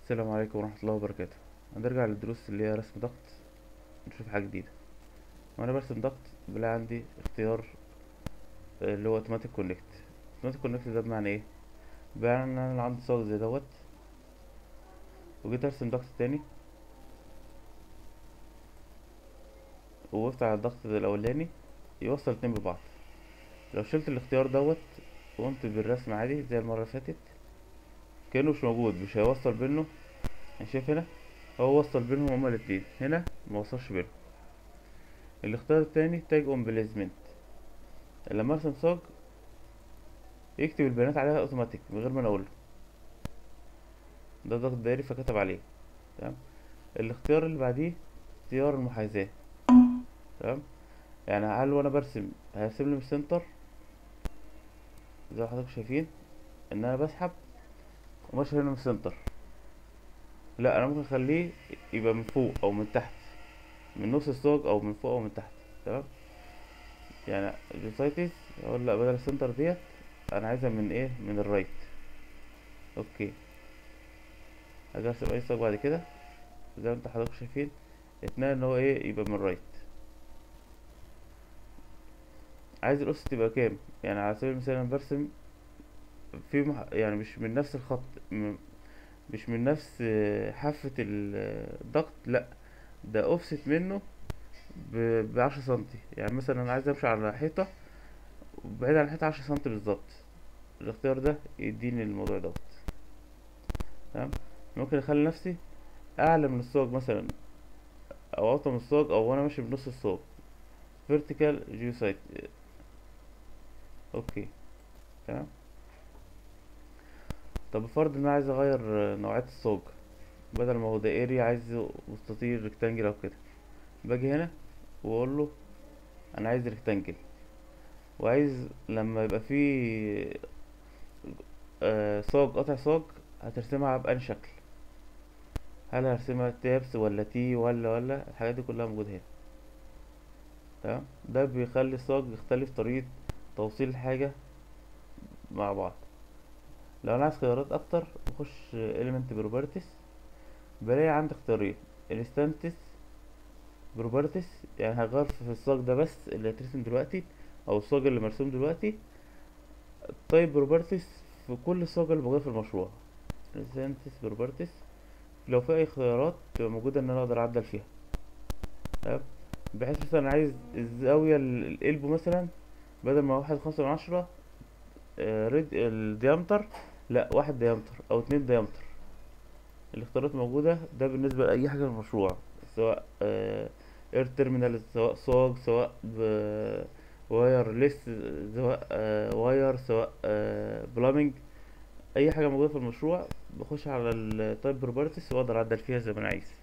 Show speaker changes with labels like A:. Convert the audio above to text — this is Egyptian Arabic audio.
A: السلام عليكم ورحمة الله وبركاته هنرجع للدروس اللي هي رسم ضغط نشوف حاجة جديدة وانا برسم ضغط بلاقي عندي اختيار آه، اللي هو اوتوماتيك كونكت اوتوماتيك كونكت ده بمعنى ايه بمعنى ان انا عندي صاج زي دوت وجيت ارسم ضغط تاني ووقفت على الضغط الاولاني يوصل اتنين ببعض لو شلت الاختيار دوت وقمت بالرسم عادي زي المرة اللي فاتت كأنه مش موجود مش هيوصل بينه يعني شايف هنا هو وصل بينهم هما الاتنين هنا ما وصلش بينهم الاختيار التاني تاج اون بليسمنت لما ارسم صاج يكتب البيانات عليها اوتوماتيك من غير ما انا اقوله ده ضغط دائري فكتب عليه تمام الاختيار اللي بعديه اختيار المحاذاة تمام يعني هل وانا برسم هيرسم لي من السنتر زي ما حضرتك شايفين ان انا بسحب وماشي هنا من السنتر لا انا ممكن اخليه يبقى من فوق او من تحت من نص الصاج او من فوق او من تحت تمام يعني جوسايتس اقول لا بدل السنتر ديت انا عايزها من ايه من الرايت اوكي اجي ارسم اي صاج بعد كده زي ما انت حضرتك شايفين اتنقل ان هو ايه يبقى من الرايت عايز الأس تبقى كام يعني على سبيل المثال انا برسم في مح... يعني مش من نفس الخط م... مش من نفس آه، حافة ال- الضغط لا ده اوفست منه ب... بعشرة سنتي يعني مثلا انا عايز امشي على حيطة بعيد عن الحيطة عشرة سنتي بالظبط الاختيار ده يديني الموضوع دوت تمام ممكن اخلي نفسي اعلى من الصاج مثلا او اوطى من الصاج او وانا ماشي بنص الصاج فيرتيكال جيوسايت اوكي تمام طب بفرض ان انا عايز اغير آه، نوعية الصاج بدل ما هو دائري عايزه مستطيل ريكتانجل او كده باجي هنا واقول له انا عايز ريكتانجل وعايز لما يبقى فيه آه، صاج قطع صاج هترسمها بأنهي شكل هل هرسمها تابس ولا تي ولا ولا الحاجات دي كلها موجودة هنا تمام ده بيخلي الصاج يختلف طريقة توصيل الحاجة مع بعض لو انا عايز خيارات اكتر بخش element properties بلاقي عندي اختيارين instances properties يعني هغير في الصاج ده بس اللي هيترسم دلوقتي او الصاج اللي مرسوم دلوقتي طيب properties في كل الصاج اللي موجودة في المشروع instances properties لو في اي خيارات تبقى موجودة ان انا اقدر اعدل فيها تمام بحيث مثلا عايز الزاوية ال- القلب مثلا بدل ما واحد خمسة من عشرة آه، ريد الديامتر لا واحد ديامتر او اتنين ديامتر الاختيارات موجودة ده بالنسبة لأي حاجة في المشروع سواء اير تيرمينال سواء صاج سواء واير ليس سواء واير سواء بلامينج اي حاجة موجودة في المشروع بخش على التايب بروبرتيز واقدر اعدل فيها زي ما انا عايز